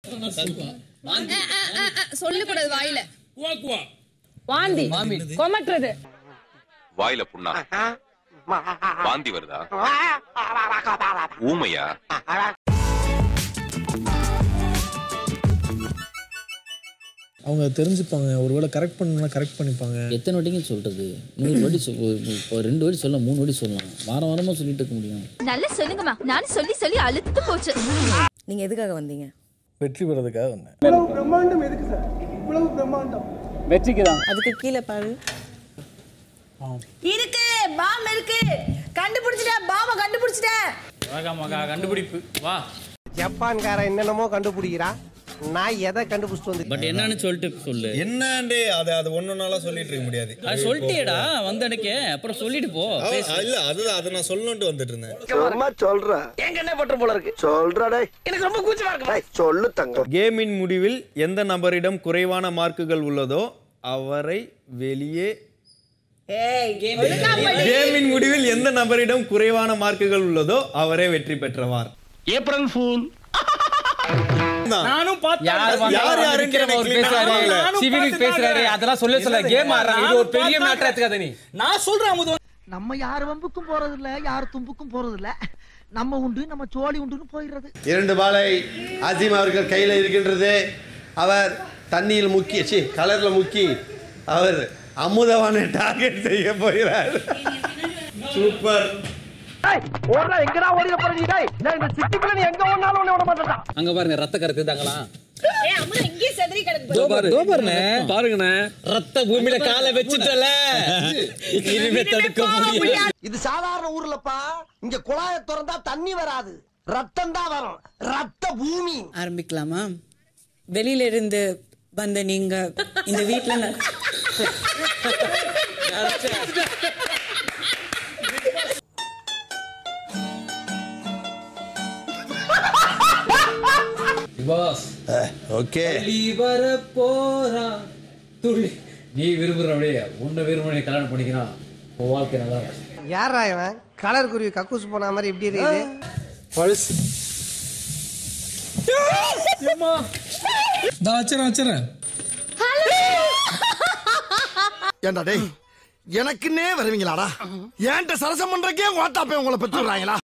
சொல்லக்கூடாது வாயில குவா குவா வாந்தி கொமட்டுறது வாயில புண்ணா வாந்தி வருதா ஊமையா அவங்க தெரிஞ்சுப்பாங்க ஒருவேளை கரெக்ட் பண்ணணும்னா கரெக்ட் பண்ணிப்பாங்க எத்தனை வாட்டிங்க சொல்றது நூறு வாட்டி சொல் இப்போ ரெண்டு வாட்டி சொல்லலாம் மூணு வாட்டி சொல்லலாம் வாரம் வாரமா சொல்லிட்டு இருக்க முடியும் நல்லா சொல்லுங்கம்மா நானும் சொல்லி சொல்லி அழுத்து போச்சு நீங்க எதுக்காக வந்தீங்க வெற்றி பெறதுக்காக வந்தேன் வெற்றிக்கு தான் அதுக்கு கீழே பாரு இருக்கு பாம் இருக்கு கண்டுபிடிச்சிட்டேன் பாம கண்டுபிடிச்சிட்டேன் மகா மகா கண்டுபிடிப்பு வா ஜப்பான்காரன் என்னென்னமோ கண்டுபிடிக்கிறான் நான் எதை கண்டுபிடிச்சிட்டு வந்து பட் என்னன்னு சொல்லிட்டு சொல்லு என்னண்டே அது அது ஒன்னொன்னால சொல்லிட்டு இருக்க முடியாது அது சொல்லிட்டேடா வந்த அன்னைக்கு அப்புறம் சொல்லிட்டு போ பேசு. இல்ல அதுதான் அதை நான் சொல்லணும்ட்டு வந்துட்டு இருந்தேன் சும்மா சொல்ற எங்க என்ன பண்ற போல இருக்கு சொல்றா டேய் எனக்கு ரொம்ப கூச்சமா இருக்கு சொல்லு தங்கம் கேமின் முடிவில் எந்த நபரிடம் குறைவான மார்க்குகள் உள்ளதோ அவரை வெளியே கேமின் முடிவில் எந்த நபரிடம் குறைவான மார்க்குகள் உள்ளதோ அவரே வெற்றி பெற்றவார் ஏப்ரல் ஃபூல் நானும் பார்த்தேன் யார் யாருன்னு எனக்கு பேசுறாரு சிவிலுக்கு பேசுறாரு அதெல்லாம் சொல்ல சொல்ல கேம் ஆடுறாங்க இது ஒரு பெரிய மேட்டர் எடுத்துக்காத நீ நான் சொல்றேன் அமுது நம்ம யார் வம்புக்கும் போறது இல்ல யார் தும்புக்கும் போறது இல்ல நம்ம உண்டு நம்ம சோழி உண்டுன்னு போயிடுறது இரண்டு பாலை அசீம் அவர்கள் கையில் இருக்கின்றது அவர் தண்ணியில் முக்கி சி கலர்ல முக்கி அவர் அமுதவான டார்கெட் செய்ய போகிறார் சூப்பர் ஓடுறா எங்கடா ஓடிட போற நீ டேய் நான் இந்த சிட்டிக்குள்ள நீ எங்க ஓடினாலும் உன்னை விட மாட்டேன்டா அங்க பாருங்க ரத்த கறக்குதாங்களா இங்கே செதறி கிடக்கு பாருங்கண்ணே ரத்த பூமியில காலை வச்சுட்டல இனிமே தடுக்க முடியாது இது சாதாரண ஊர்லப்பா இங்க குழாய திறந்தா தண்ணி வராது ரத்தம் தான் வரும் ரத்த பூமி ஆரம்பிக்கலாமா வெளியில இருந்து வந்த நீங்க இந்த வீட்ல ந- பாஸ் ஓகே நீ வர போறா துள்ளி நீ விரும்புறவனே உன்னை விரும்புறவனே கல்யாணம் பண்ணிக்கிறான் உன் வாழ்க்கை நல்லா இருக்கும் யாரா இவன் கலர் குருவி கக்கூஸ் போன மாதிரி இப்படி இருக்குது பழசு வச்சுறேன் வச்சுறேன் ஏண்டா டேய் எனக்குன்னே வருவீங்களாடா ஏன்ட்ட சரசம் பண்றக்கே ஓட்டாப்பே உங்களை பெற்றுறாங்களா